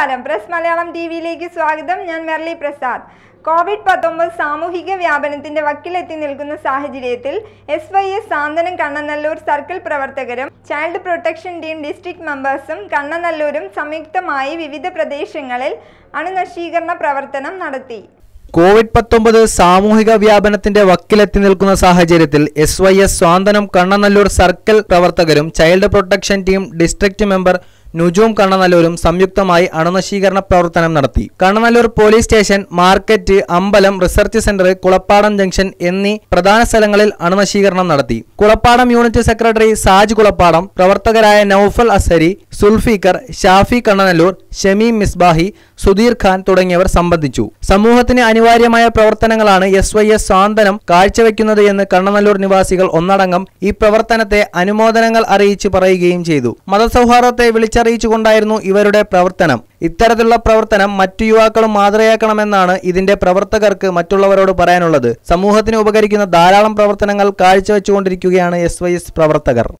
നമസ്കാരം press Malayalam T വിയിലേക്ക് സ്വാഗതം ഞാൻ മെർലി പ്രസാദ് കോവിഡ് പത്തൊമ്പത് സാമൂഹിക വ്യാപനത്തിന്റെ വക്കിലെത്തി നിൽക്കുന്ന സാഹചര്യത്തിൽ S Y S Santhwanam Kannanallur circle പ്രവർത്തകരും ചൈൽഡ് പ്രൊട്ടക്ഷൻ ടീം ഡിസ്ട്രിക്ട് മെമ്പേഴ്സും കണ്ണനല്ലൂരും സംയുക്തമായി വിവിധ പ്രദേശങ്ങളിൽ അണുനശീകരണ പ്രവർത്തനം നടത്തി കോവിഡ് പത്തൊമ്പത് സാമൂഹിക വ്യാപനത്തിന്റെ വക്കിലെത്തി നിൽക്കുന്ന സാഹചര്യത്തിൽ S Y S Swanthanam Kannanallur circle പ്രവർത്തകരും child protection team district member Nujoom കണ്ണനല്ലൂരും സംയുക്തമായി അണുനശീകരണ പ്രവർത്തനം നടത്തി കണ്ണനല്ലൂർ പോലീസ് സ്റ്റേഷൻ മാർക്കറ്റ് അമ്പലം റിസർച്ച് സെന്റർ കുളപ്പാടം ജംഗ്ഷൻ എന്നീ പ്രധാന സ്ഥലങ്ങളിൽ അണുനശീകരണം നടത്തി കുളപ്പാടം യൂണിറ്റ് സെക്രട്ടറി സാജ് കുളപ്പാടം പ്രവർത്തകരായ നൌഫൽ അസരി സുൽഫീഖർ ഷാഫി കണ്ണനല്ലൂർ ഷമീം മിസ്ബാഹി സുധീർ ഖാൻ തുടങ്ങിയവർ സംബന്ധിച്ചു സമൂഹത്തിന് അനിവാര്യമായ പ്രവർത്തനങ്ങളാണ് എസ് വൈ എസ് സ്വാന്തനം കാഴ്ചവെക്കുന്നത് എന്ന് കണ്ണനല്ലൂർ നിവാസികൾ ഒന്നടങ്കം ഈ പ്രവർത്തനത്തെ അനുമോദനങ്ങൾ അറിയിച്ച് പറയുകയും ചെയ്തു മതസൗഹാർദ്ദത്തെ വിളിച്ചറിയിച്ചുകൊണ്ടായിരുന്നു ഇവരുടെ പ്രവർത്തനം ഇത്തരത്തിലുള്ള പ്രവർത്തനം മറ്റു യുവാക്കളും മാതൃകയാക്കണമെന്നാണ് ഇതിന്റെ പ്രവർത്തകർക്ക് മറ്റുള്ളവരോട് പറയാനുള്ളത് സമൂഹത്തിന് ഉപകരിക്കുന്ന ധാരാളം പ്രവർത്തനങ്ങൾ കാഴ്ചവെച്ചുകൊണ്ടിരിക്കുകയാണ് എസ് വൈ എസ് പ്രവർത്തകർ